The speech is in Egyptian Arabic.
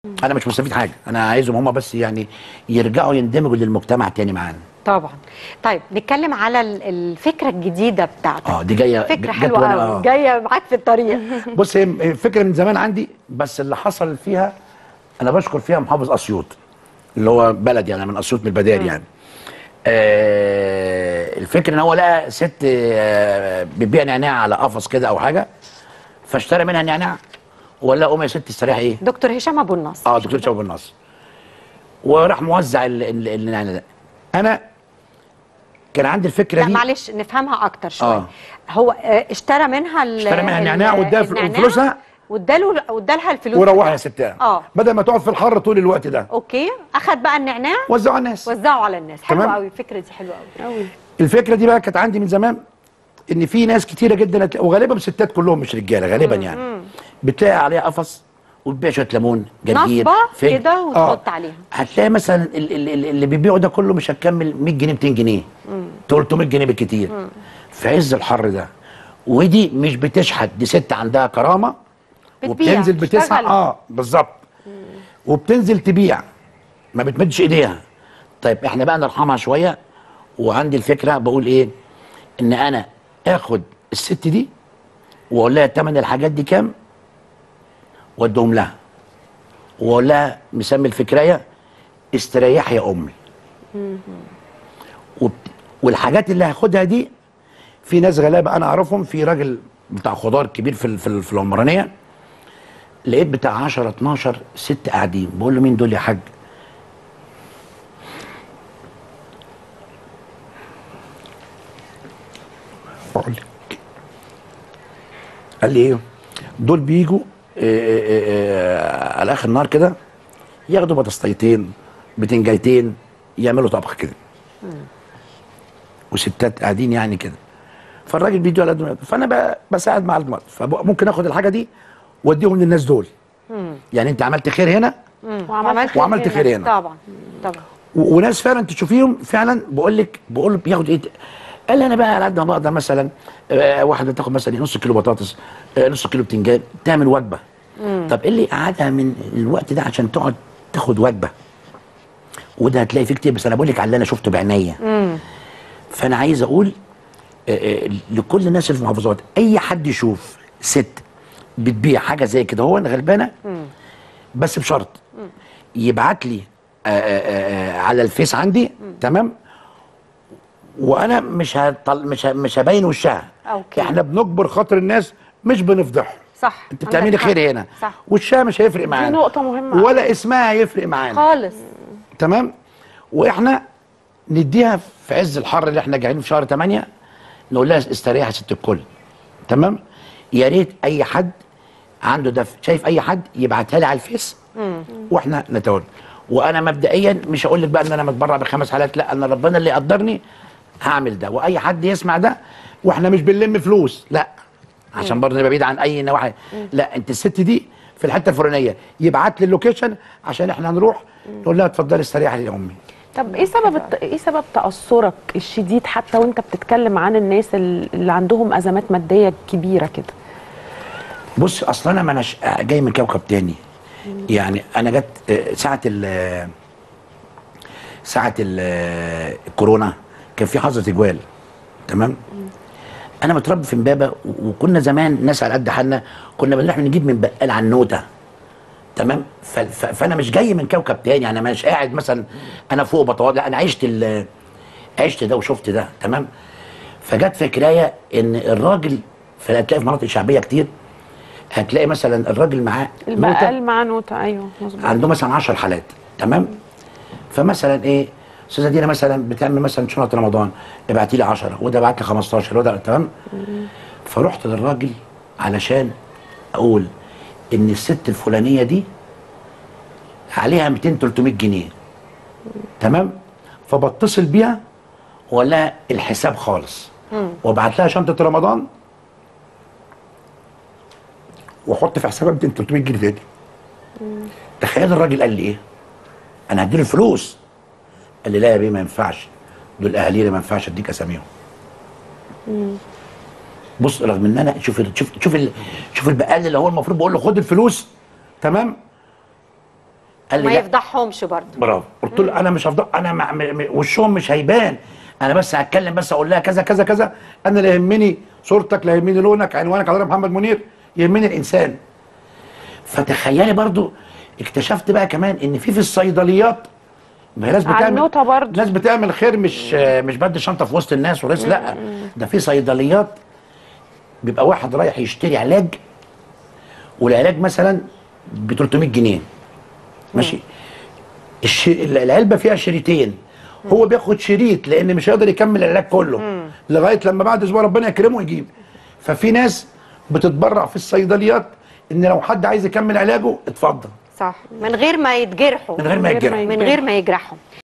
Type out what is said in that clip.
انا مش مستفيد حاجه انا عايزهم هم بس يعني يرجعوا يندمجوا للمجتمع تاني معانا طبعا طيب نتكلم على ال- الفكره الجديده بتاعتك اه دي جايه فكره جت حلوه وأنا- قوي آه. جايه معاك في الطريق بص هي فكره من زمان عندي بس اللي حصل فيها انا بشكر فيها محافظ اسيوط اللي هو بلد يعني من اسيوط من البدائر يعني آه الفكره ان هو لقى ست آه بتبيع نعناع على قفص كده او حاجه فاشترى منها نعناع وقال لها قومي يا ست استريحي ايه دكتور هشام ابو النصر اه دكتور شباب النصر وراح موزع ال- ال- النعناع ده انا كان عندي الفكره لا دي معلش نفهمها اكتر شويه آه. هو آه، اشترى منها ال- اشترى منها ال- النعناع واداها فل- النعناع فلوسها. واداله وادالها الفلوس وروح يا بتاعته. ستها اه بدل ما تقعد في الحر طول الوقت ده اوكي اخد بقى النعناع وزعوا على الناس وزعه على الناس حلو تمام. قوي الفكره دي حلوه قوي قوي الفكره دي بقى كانت عندي من زمان ان في ناس كتيره جدا هتلاقي- وغالبا ستات كلهم مش رجاله غالبا يعني بتلاقي عليها قفص وتبيع شويه ليمون جرجير نصبة فجل. كده وتحط عليها. هتلاقي مثلا ال- ال- ال- اللي بيبيعوا ده كله مش هتكمل 100 جنيه 200 جنيه 300 جنيه بالكتير في عز الحر ده ودي مش بتشحت دي ست عندها كرامه بتبيع، وبتنزل بتسعى بتشتغل. اه بالظبط وبتنزل تبيع ما بتمدش ايديها طيب احنا بقى نرحمها شويه وعندي الفكره بقول ايه ان انا اخد الست دي واقول لها ثمن الحاجات دي كام وادهم لها واقول لها مسمي الفكرايه استريحي يا امي وبت... والحاجات اللي هاخدها دي في ناس غلابه انا اعرفهم في راجل بتاع خضار كبير في ال- في, ال- في العمرانيه لقيت بتاع 10 12 ست قاعدين بقول له مين دول يا حاج بقول لك قال لي ايه دول بيجوا آه، آه، آه، على اخر النهار كده ياخدوا بطاطستين بتنجايتين يعملوا طبخ كده وستات قاعدين يعني كده فالراجل بيدوا على قد ما يقدر. فانا ب- بساعد مع المرض فممكن اخد الحاجه دي واديهم للناس دول يعني انت عملت خير هنا وعملت وعملت خير هنا. طبعا طبعا و- وناس فعلا تشوفيهم فعلا بقول لك بقول له بياخد ايه قال لي انا بقى على قد ما بقدر مثلا آه، واحده تاخد مثلا نص كيلو بطاطس آه، نص كيلو بتنجان تعمل وجبه طب ايه اللي قعدها من الوقت ده عشان تقعد تاخد وجبه وده هتلاقي فيه كتير بس انا بقول لك على اللي انا شفته بعينيا فانا عايز اقول آه، آه، لكل الناس اللي في المحافظات اي حد يشوف ست بتبيع حاجه زي كده هو غلبانه بس بشرط يبعت لي آه، آه، آه، على الفيس عندي تمام وانا مش هطل مش ه- مش هبين وشها أوكي. احنا بنجبر خاطر الناس مش بنفضحهم صح انت عندك بتعملي حق. خير هنا صح وشها مش هيفرق معانا نقطة مهمة. ولا اسمها هيفرق معانا خالص تمام واحنا نديها في عز الحر اللي احنا جايين في شهر 8 نقول لها استريحي يا ست الكل تمام يا ريت اي حد عنده دفع شايف اي حد يبعتها لي على الفيس واحنا نتولى وانا مبدئيا مش هقول لك بقى ان انا متبرع بخمس حالات لا انا ربنا اللي يقدرني هعمل ده واي حد يسمع ده واحنا مش بنلم فلوس لا عشان برضه نبقى بعيد عن اي نواحي لا انت الست دي في الحته الفلانيه يبعت لي اللوكيشن عشان احنا هنروح نقول لها اتفضلي استريحي يا امي طب ايه سبب الت... ايه سبب تاثرك الشديد حتى وانت بتتكلم عن الناس ال- اللي عندهم ازمات ماديه كبيره كده بص اصلا انا ما اناش جاي من كوكب تاني يعني انا جت آه، ساعه ال ساعه ال الكورونا كان في حظر تجوال تمام انا متربي في امبابه و- وكنا زمان ناس على قد حالنا كنا بنروح نجيب من بقال عنوته تمام ف- ف- فانا مش جاي من كوكب تاني انا مش قاعد مثلا انا فوق بتواضع لا انا عشت ال- عشت ده وشفت ده تمام فجت فكرايه ان الراجل في هتلاقي في مناطق شعبيه كتير هتلاقي مثلا الراجل معاه نوتة البقال مع نوتة ايوه مظبوط عنده مثلا 10 حالات تمام فمثلا ايه استاذه دينا مثلا بتعمل مثلا شنطه رمضان ابعتي لي 10 وده بعت لي 15 وده تمام فرحت للراجل علشان اقول ان الست الفلانيه دي عليها 200 300 جنيه تمام فبتصل بيها واقول لها الحساب خالص وابعت لها شنطه رمضان واحط في حسابها 200 300 جنيه تاني تخيل الراجل قال لي ايه انا هديله الفلوس قال لي لا يا بيه ما ينفعش دول اهالينا ما ينفعش اديك اساميهم بص رغم ان انا شوف ال- شوف شوف ال- شوف البقال اللي هو المفروض بقول له خد الفلوس تمام قال لي ما لا يفضحهمش برضه برافو قلت له انا مش هفضل انا مع... م... م... وشهم مش هيبان انا بس هتكلم بس اقول لها كذا كذا كذا انا لا يهمني صورتك لا يهمني لونك عنوانك على محمد منير يهمني الانسان فتخيلي برضو اكتشفت بقى كمان ان في في الصيدليات ما هي ناس بتعمل عنوطة برضو. ناس بتعمل خير مش مش بدي شنطه في وسط الناس ورئيس لا ده في صيدليات بيبقى واحد رايح يشتري علاج والعلاج مثلا ب 300 جنيه ماشي الش... العلبه فيها شريطين هو بياخد شريط لان مش هيقدر يكمل العلاج كله لغايه لما بعد اسبوع ربنا يكرمه يجيب ففي ناس بتتبرع في الصيدليات ان لو حد عايز يكمل علاجه اتفضل صح من غير ما يتجرحوا من غير ما من غير ما يتجرح من غير ما يجرحهم